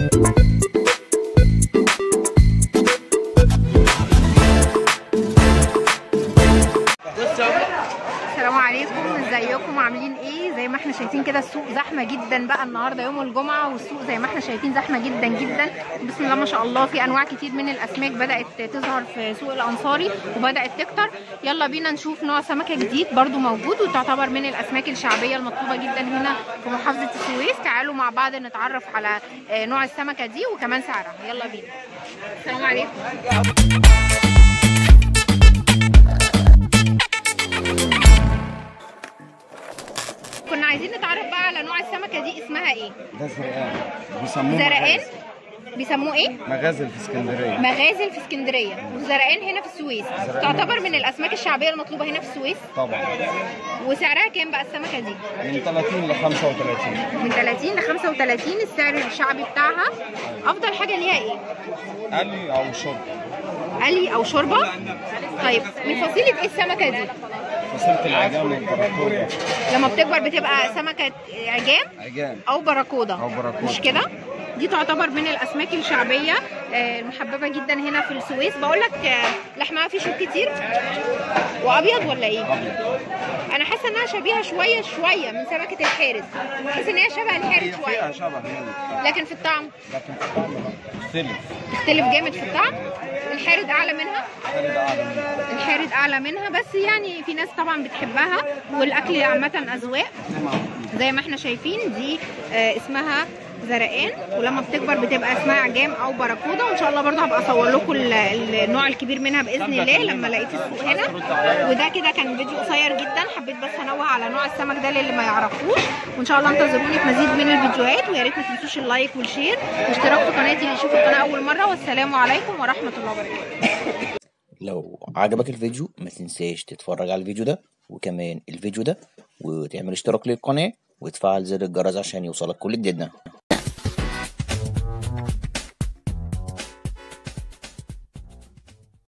السلام عليكم ازيكم عاملين ايه زي ما احنا شايفين كده السوق زحمه جدا بقى النهارده يوم الجمعه والسوق زي ما احنا شايفين زحمه جدا جدا بسم الله ما شاء الله في انواع كتير من الاسماك بدات تظهر في سوق الانصاري وبدات تكتر يلا بينا نشوف نوع سمكه جديد برضو موجود وتعتبر من الاسماك الشعبيه المطلوبه جدا هنا في محافظه السويس تعالوا مع بعض نتعرف على آه، نوع السمكه دي وكمان سعرها يلا بينا السلام عليكم كنا عايزين نتعرف بقى على نوع السمكه دي اسمها ايه ده زرقان بيسموه زرقان مغازل. بيسموه ايه مغازل في اسكندريه مغازل في اسكندريه وزرقان هنا في السويس تعتبر من الاسماك الشعبيه المطلوبه هنا في السويس طبعا وسعرها كام بقى السمكه دي من 30 ل 35 من 30 ل 35 السعر الشعبي بتاعها افضل حاجه ليها ايه قلي او شرب قلي او شوربه طيب من فصيله ايه السمكه دي فصيله العجام والبراكودا لما بتكبر بتبقى سمكه عجام عجام او براكودا أو براكودا. مش كده دي تعتبر من الاسماك الشعبيه آه، المحببه جدا هنا في السويس بقول لك آه، لحمها فيه شوك كتير وابيض ولا ايه ابيض انا حاسه انها شبيهه شويه شويه من سمكه الحارس بحس ان هي شبه الحارس هي شويه فيها شبه منه لكن في الطعم لكن في الطعم لا تختلف تختلف جامد في الطعم الحارد اعلى منها الثاني ده اعلى منه الحارد اعلى منها بس يعني في ناس طبعا بتحبها والاكل عامه اذواق زي ما احنا شايفين دي آه، اسمها زرقان ولما بتكبر بتبقى اسمها عجام او باراكودا وان شاء الله برضه هبقى اصور لكم ال- النوع الكبير منها باذن الله لما لقيت السوق هنا وده كده كان فيديو قصير جدا حبيت بس انوه على نوع السمك ده للي ما يعرفوش وان شاء الله انتظروني في مزيد من الفيديوهات ويا ريت ما تنسوش اللايك والشير واشتراك في قناتي اللي يشوف القناه اول مره والسلام عليكم ورحمه الله وبركاته لو عجبك الفيديو ما تنساش تتفرج على الفيديو ده وكمان الفيديو ده وتعمل اشتراك للقناة وتفعل زر الجرس عشان يوصلك كل جديدنا